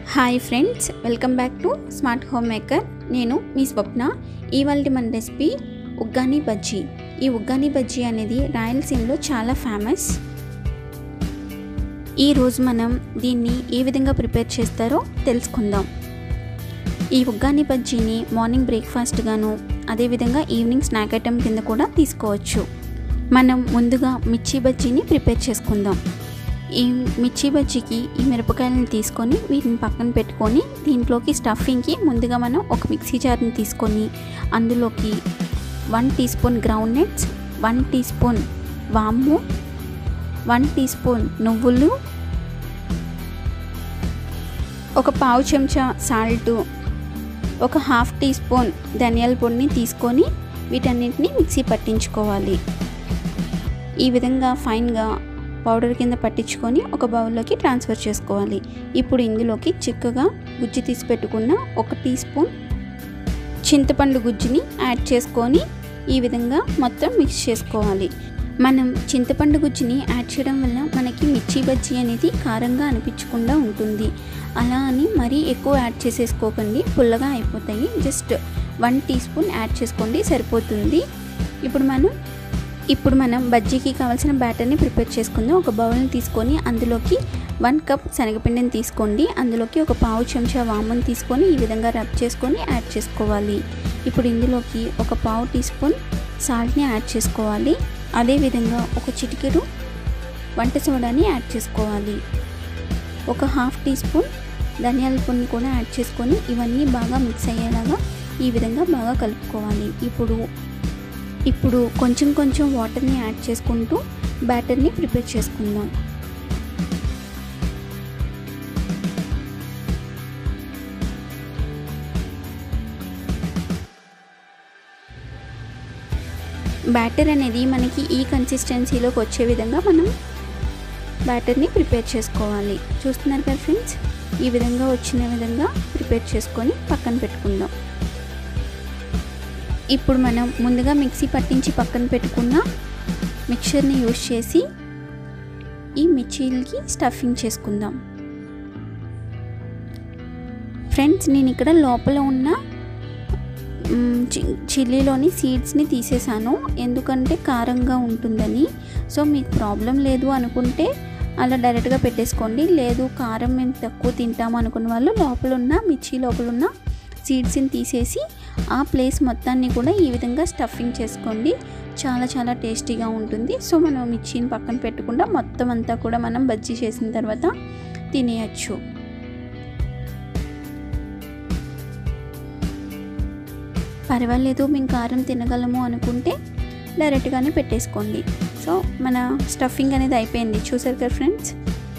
hi friends welcome back to Smart Home Maker నేను మీ స్వప్న ఇవాళ మన రెసిపీ ఉగ్గాని బజ్జీ ఈ ఉగ్గాని బజ్జీ అనేది రాయలసీమలో చాలా ఫేమస్ ఈరోజు మనం దీన్ని ఏ విధంగా ప్రిపేర్ చేస్తారో తెలుసుకుందాం ఈ ఉగ్గాని బజ్జీని మార్నింగ్ బ్రేక్ఫాస్ట్ గాను అదేవిధంగా ఈవినింగ్ స్నాక్ ఐటెం కింద కూడా తీసుకోవచ్చు మనం ముందుగా మిర్చి బజ్జీని ప్రిపేర్ చేసుకుందాం ఈ మిర్చి బజ్జీకి ఈ మిరపకాయలను తీసుకొని వీటిని పక్కన పెట్టుకొని దీంట్లోకి స్టఫింగ్కి ముందుగా మనం ఒక మిక్సీ జార్ని తీసుకొని అందులోకి one teaspoon groundnuts one teaspoon వాము వన్ టీ స్పూన్ నువ్వులు ఒక పావు చెంచా సాల్టు ఒక హాఫ్ టీ స్పూన్ ధనియాల పొడిని తీసుకొని వీటన్నింటినీ మిక్సీ పట్టించుకోవాలి ఈ విధంగా ఫైన్గా పౌడర్ కింద పట్టించుకొని ఒక బౌల్లోకి ట్రాన్స్ఫర్ చేసుకోవాలి ఇప్పుడు ఇందులోకి చిక్కగా గుజ్జు తీసి పెట్టుకున్న ఒక టీ స్పూన్ చింతపండు గుజ్జుని యాడ్ చేసుకొని ఈ విధంగా మొత్తం మిక్స్ చేసుకోవాలి మనం చింతపండు గుజ్జుని యాడ్ చేయడం వల్ల మనకి మిర్చి బజ్జీ అనేది కారంగా అనిపించకుండా ఉంటుంది అలా అని మరీ ఎక్కువ యాడ్ చేసేసుకోకండి పుల్లగా అయిపోతాయి just one teaspoon add చేసుకోండి సరిపోతుంది ఇప్పుడు మనం ఇప్పుడు మనం బజ్జీకి కావాల్సిన బ్యాటర్ని ప్రిపేర్ చేసుకుందాం ఒక బౌల్ని తీసుకొని అందులోకి వన్ కప్ శనగపిండిని తీసుకోండి అందులోకి ఒక పావు చెంచా వాముని తీసుకొని ఈ విధంగా రబ్ చేసుకొని యాడ్ చేసుకోవాలి ఇప్పుడు ఇందులోకి ఒక పావు టీ స్పూన్ సాల్ట్ని యాడ్ చేసుకోవాలి అదేవిధంగా ఒక చిటికెడు వంట సోడాని యాడ్ చేసుకోవాలి ఒక హాఫ్ టీ స్పూన్ ధనియాల పొడిని కూడా యాడ్ చేసుకొని ఇవన్నీ బాగా మిక్స్ అయ్యేలాగా ఈ విధంగా బాగా కలుపుకోవాలి ఇప్పుడు ఇప్పుడు కొంచెం కొంచెం వాటర్ని యాడ్ చేసుకుంటూ బ్యాటర్ని ప్రిపేర్ చేసుకుందాం బ్యాటర్ అనేది మనకి ఈ కన్సిస్టెన్సీలోకి వచ్చే విధంగా మనం బ్యాటర్ని ప్రిపేర్ చేసుకోవాలి చూస్తున్నారు కదా ఫ్రెండ్స్ ఈ విధంగా వచ్చిన విధంగా ప్రిపేర్ చేసుకొని పక్కన పెట్టుకుందాం ఇప్పుడు మనం ముందుగా మిక్సీ పట్టించి పక్కన పెట్టుకున్న మిక్చర్ని యూజ్ చేసి ఈ మిర్చీలకి స్టఫింగ్ చేసుకుందాం ఫ్రెండ్స్ నేను ఇక్కడ లోపల ఉన్న చిల్లీలోని సీడ్స్ని తీసేసాను ఎందుకంటే కారంగా ఉంటుందని సో మీకు ప్రాబ్లం లేదు అనుకుంటే అలా డైరెక్ట్గా పెట్టేసుకోండి లేదు కారం మేము తక్కువ తింటాము అనుకున్న వాళ్ళు లోపల ఉన్న మిర్చి లోపల ఉన్న సీడ్స్ని తీసేసి ఆ ప్లేస్ మొత్తాన్ని కూడా ఈ విధంగా స్టఫింగ్ చేసుకోండి చాలా చాలా టేస్టీగా ఉంటుంది సో మనం మిర్చిని పక్కన పెట్టకుండా మొత్తం అంతా కూడా మనం బజ్జీ చేసిన తర్వాత తినేయచ్చు పర్వాలేదు మేము కారం తినగలము అనుకుంటే డైరెక్ట్గానే పెట్టేసుకోండి సో మన స్టఫింగ్ అనేది అయిపోయింది చూసారు కదా ఫ్రెండ్స్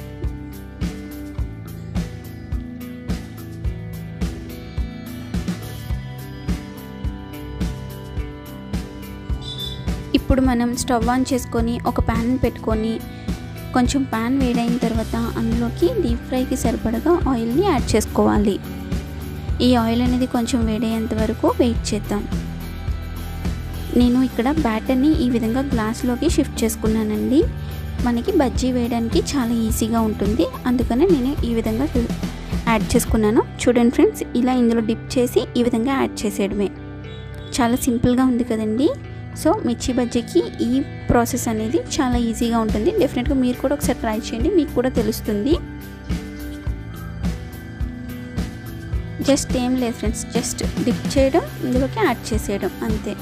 ఇప్పుడు మనం స్టవ్ ఆన్ చేసుకొని ఒక ప్యాన్ పెట్టుకొని కొంచెం ప్యాన్ వేడైన తర్వాత అందులోకి డీప్ ఫ్రైకి సరిపడగా ఆయిల్ని యాడ్ చేసుకోవాలి ఈ ఆయిల్ అనేది కొంచెం వేడయ్యేంత వరకు వెయిట్ చేద్దాం నేను ఇక్కడ బ్యాటర్ని ఈ విధంగా గ్లాస్లోకి షిఫ్ట్ చేసుకున్నానండి మనకి బజ్జీ వేయడానికి చాలా ఈజీగా ఉంటుంది అందుకనే నేను ఈ విధంగా యాడ్ చేసుకున్నాను చూడండి ఫ్రెండ్స్ ఇలా ఇందులో డిప్ చేసి ఈ విధంగా యాడ్ చేసేయడమే చాలా సింపుల్గా ఉంది కదండి సో మిర్చి బజ్జీకి ఈ ప్రాసెస్ అనేది చాలా ఈజీగా ఉంటుంది డెఫినెట్గా మీరు కూడా ఒకసారి ట్రై చేయండి మీకు కూడా తెలుస్తుంది జస్ట్ ఏం లేదు ఫ్రెండ్స్ జస్ట్ డిప్ చేయడం ఇందులోకి యాడ్ చేసేయడం అంతే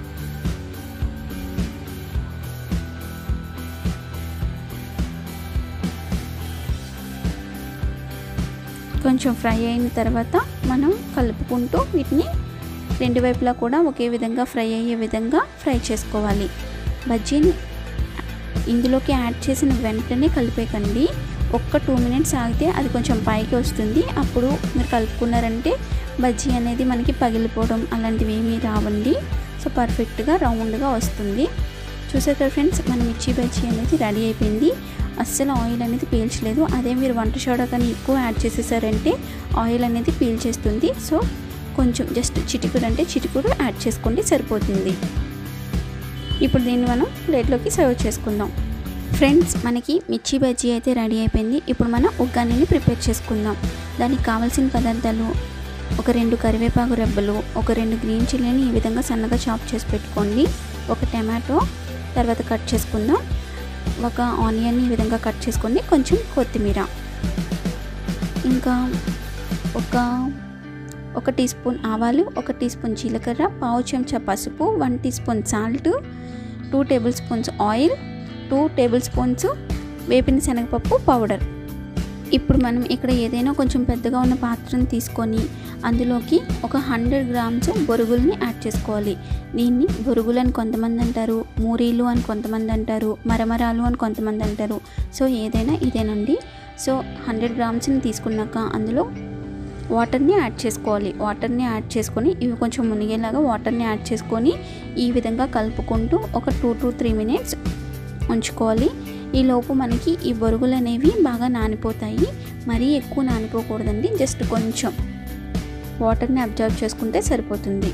కొంచెం ఫ్రై అయిన తర్వాత మనం కలుపుకుంటూ వీటిని రెండు వైపులా కూడా ఒకే విధంగా ఫ్రై అయ్యే విధంగా ఫ్రై చేసుకోవాలి బజ్జీని ఇందులోకి యాడ్ చేసిన వెంటనే కలిపేకండి ఒక్క టూ మినిట్స్ ఆగితే అది కొంచెం పైకి వస్తుంది అప్పుడు మీరు కలుపుకున్నారంటే బజ్జీ అనేది మనకి పగిలిపోవడం అలాంటివి ఏమీ రావండి సో పర్ఫెక్ట్గా రౌండ్గా వస్తుంది చూసారు కదా ఫ్రెండ్స్ మన మిర్చి బజ్జీ అనేది రెడీ అయిపోయింది అస్సలు ఆయిల్ అనేది పీల్చలేదు అదే మీరు వంట సోడా కానీ ఎక్కువ యాడ్ చేసేసారంటే ఆయిల్ అనేది పీల్చేస్తుంది సో కొంచెం జస్ట్ చిటికుడు అంటే చిటికుడు యాడ్ చేసుకోండి సరిపోతుంది ఇప్పుడు దీన్ని మనం ప్లేట్లోకి సర్వ్ చేసుకుందాం ఫ్రెండ్స్ మనకి మిర్చి బజ్జీ అయితే రెడీ అయిపోయింది ఇప్పుడు మనం ఉగ్గానిని ప్రిపేర్ చేసుకుందాం దానికి కావాల్సిన పదార్థాలు ఒక రెండు కరివేపాకు రెబ్బలు ఒక రెండు గ్రీన్ చిల్లీని ఈ విధంగా సన్నగా చాప్ చేసి పెట్టుకోండి ఒక టమాటో తర్వాత కట్ చేసుకుందాం ఒక ఆనియన్ ఈ విధంగా కట్ చేసుకోండి కొంచెం కొత్తిమీర ఇంకా ఒక ఒక టీ స్పూన్ ఆవాలు ఒక టీ స్పూన్ జీలకర్ర పావు చెంచా పసుపు one teaspoon salt two tablespoons oil two tablespoons వేపిన శనగపప్పు పౌడర్ ఇప్పుడు మనం ఇక్కడ ఏదైనా కొంచెం పెద్దగా ఉన్న పాత్రను తీసుకొని అందులోకి ఒక హండ్రెడ్ గ్రామ్స్ బొరుగుల్ని యాడ్ చేసుకోవాలి దీన్ని బొరుగులు అని కొంతమంది అంటారు మూరీలు అని కొంతమంది అంటారు మరమరాలు అని కొంతమంది అంటారు సో ఏదైనా ఇదేనండి సో హండ్రెడ్ గ్రామ్స్ని తీసుకున్నాక అందులో వాటర్ని యాడ్ చేసుకోవాలి వాటర్ని యాడ్ చేసుకొని ఇవి కొంచెం మునిగేలాగా వాటర్ని యాడ్ చేసుకొని ఈ విధంగా కలుపుకుంటూ ఒక టూ టు త్రీ మినిట్స్ ఉంచుకోవాలి ఈ లోపు మనకి ఈ బొరుగులు అనేవి బాగా నానిపోతాయి మరీ ఎక్కువ నానిపోకూడదండి జస్ట్ కొంచెం వాటర్ని అబ్జర్వ్ చేసుకుంటే సరిపోతుంది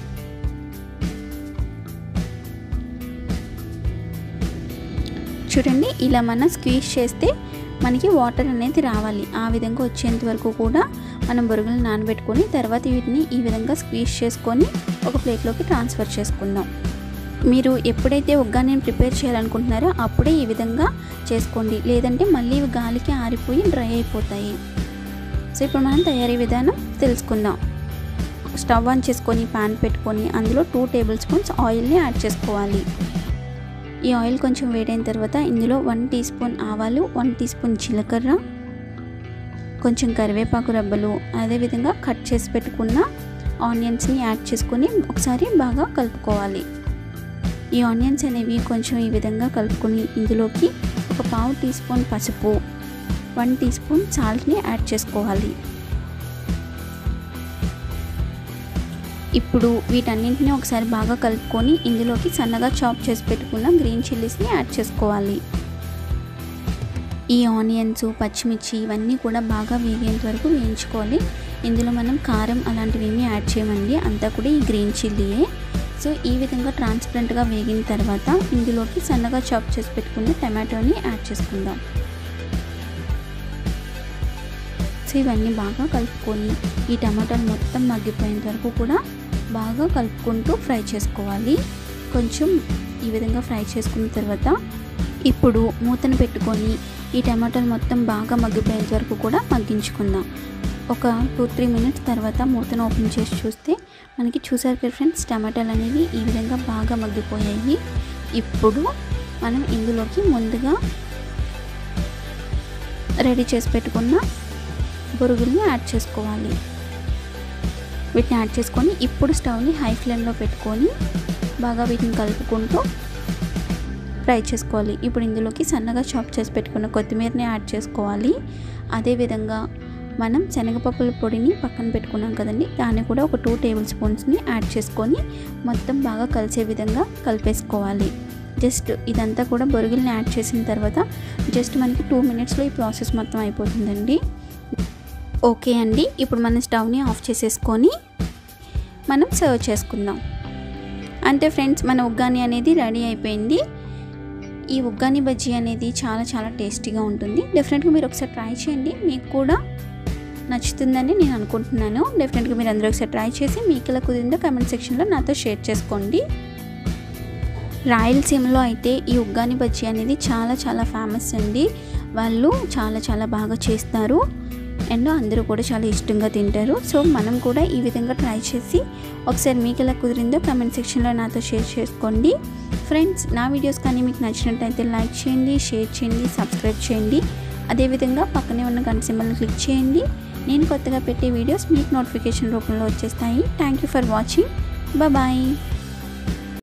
చూడండి ఇలా మనం స్క్వీజ్ చేస్తే మనకి వాటర్ అనేది రావాలి ఆ విధంగా వచ్చేంత వరకు కూడా మనం బొరుగులు నానబెట్టుకొని తర్వాత వీటిని ఈ విధంగా స్క్వీజ్ చేసుకొని ఒక ప్లేట్లోకి ట్రాన్స్ఫర్ చేసుకుందాం మీరు ఎప్పుడైతే ఉగ్గాని ప్రిపేర్ చేయాలనుకుంటున్నారో అప్పుడే ఈ విధంగా చేసుకోండి లేదంటే మళ్ళీ ఇవి గాలికి ఆరిపోయి డ్రై అయిపోతాయి సో ఇప్పుడు మనం తయారీ విధానం తెలుసుకుందాం స్టవ్ ఆన్ చేసుకొని పాన్ పెట్టుకొని అందులో టూ టేబుల్ స్పూన్స్ ఆయిల్ని యాడ్ చేసుకోవాలి ఈ ఆయిల్ కొంచెం వేడైన తర్వాత ఇందులో వన్ టీ స్పూన్ ఆవాలు వన్ టీ స్పూన్ జీలకర్ర కొంచెం కరివేపాకు రబ్బలు అదేవిధంగా కట్ చేసి పెట్టుకున్న ఆనియన్స్ని యాడ్ చేసుకొని ఒకసారి బాగా కలుపుకోవాలి ఈ ఆనియన్స్ అనేవి కొంచెం ఈ విధంగా కలుపుకొని ఇందులోకి ఒక పావు టీ స్పూన్ పసుపు వన్ టీ స్పూన్ సాల్ట్ని యాడ్ చేసుకోవాలి ఇప్పుడు వీటన్నింటినీ ఒకసారి బాగా కలుపుకొని ఇందులోకి సన్నగా చాప్ చేసి పెట్టుకున్న గ్రీన్ చిల్లీస్ని యాడ్ చేసుకోవాలి ఈ ఆనియన్స్ పచ్చిమిర్చి ఇవన్నీ కూడా బాగా వేగేంత వరకు వేయించుకోవాలి ఇందులో మనం కారం అలాంటివి ఏమీ యాడ్ చేయమండి అంతా కూడా ఈ గ్రీన్ చిల్లీయే సో ఈ విధంగా ట్రాన్స్పరెంట్గా వేగిన తర్వాత ఇందులోకి సన్నగా చాప్ చేసి పెట్టుకున్న టమాటోని యాడ్ చేసుకుందాం సో ఇవన్నీ బాగా కలుపుకొని ఈ టమాటాలు మొత్తం మగ్గిపోయేంత వరకు కూడా బాగా కలుపుకుంటూ ఫ్రై చేసుకోవాలి కొంచెం ఈ విధంగా ఫ్రై చేసుకున్న తర్వాత ఇప్పుడు మూతను పెట్టుకొని ఈ టమాటాలు మొత్తం బాగా మగ్గిపోయేంత వరకు కూడా మగ్గించుకుందాం ఒక టూ త్రీ మినిట్స్ తర్వాత మూతను ఓపెన్ చేసి చూస్తే మనకి చూసారు కదా ఫ్రెండ్స్ టమాటాలు అనేవి ఈ విధంగా బాగా మగ్గిపోయాయి ఇప్పుడు మనం ఇందులోకి ముందుగా రెడీ చేసి పెట్టుకున్న బొరుగుల్ని యాడ్ చేసుకోవాలి వీటిని యాడ్ చేసుకొని ఇప్పుడు స్టవ్ని హై ఫ్లేమ్లో పెట్టుకొని బాగా వీటిని కలుపుకుంటూ ఫ్రై చేసుకోవాలి ఇప్పుడు ఇందులోకి సన్నగా చాప్ చేసి పెట్టుకున్న కొత్తిమీరని యాడ్ చేసుకోవాలి అదేవిధంగా మనం శనగపప్పుల పొడిని పక్కన పెట్టుకున్నాం కదండి దాన్ని కూడా ఒక టూ టేబుల్ స్పూన్స్ని యాడ్ చేసుకొని మొత్తం బాగా కలిసే విధంగా కలిపేసుకోవాలి జస్ట్ ఇదంతా కూడా బొరుగుల్ని యాడ్ చేసిన తర్వాత జస్ట్ మనకి టూ మినిట్స్లో ఈ ప్రాసెస్ మొత్తం అయిపోతుందండి ఓకే అండి ఇప్పుడు మనం స్టవ్ని ఆఫ్ చేసేసుకొని మనం సర్వ్ చేసుకుందాం అంతే ఫ్రెండ్స్ మన ఉగ్గాని అనేది రెడీ అయిపోయింది ఈ ఉగ్గాని బజ్జీ అనేది చాలా చాలా టేస్టీగా ఉంటుంది డెఫినెట్గా మీరు ఒకసారి ట్రై చేయండి మీకు కూడా నచ్చుతుందని నేను అనుకుంటున్నాను డెఫినెట్గా మీరు అందరూ ఒకసారి ట్రై చేసి మీకు ఇలా కుదిరిందో కమెంట్ సెక్షన్లో నాతో షేర్ చేసుకోండి రాయలసీమలో అయితే ఈ ఉగ్గాని బజ్జీ అనేది చాలా చాలా ఫేమస్ అండి వాళ్ళు చాలా చాలా బాగా చేస్తారు అండ్ అందరూ కూడా చాలా ఇష్టంగా తింటారు సో మనం కూడా ఈ విధంగా ట్రై చేసి ఒకసారి మీకు ఎలా కుదిరిందో కమెంట్ సెక్షన్లో నాతో షేర్ చేసుకోండి ఫ్రెండ్స్ నా వీడియోస్ కానీ మీకు నచ్చినట్టయితే లైక్ చేయండి షేర్ చేయండి సబ్స్క్రైబ్ చేయండి అదేవిధంగా పక్కనే ఉన్న గంట సింబల్ని క్లిక్ చేయండి నేను కొత్తగా పెట్టే వీడియోస్ మీకు నోటిఫికేషన్ రూపంలో వచ్చేస్తాయి thank you for watching bye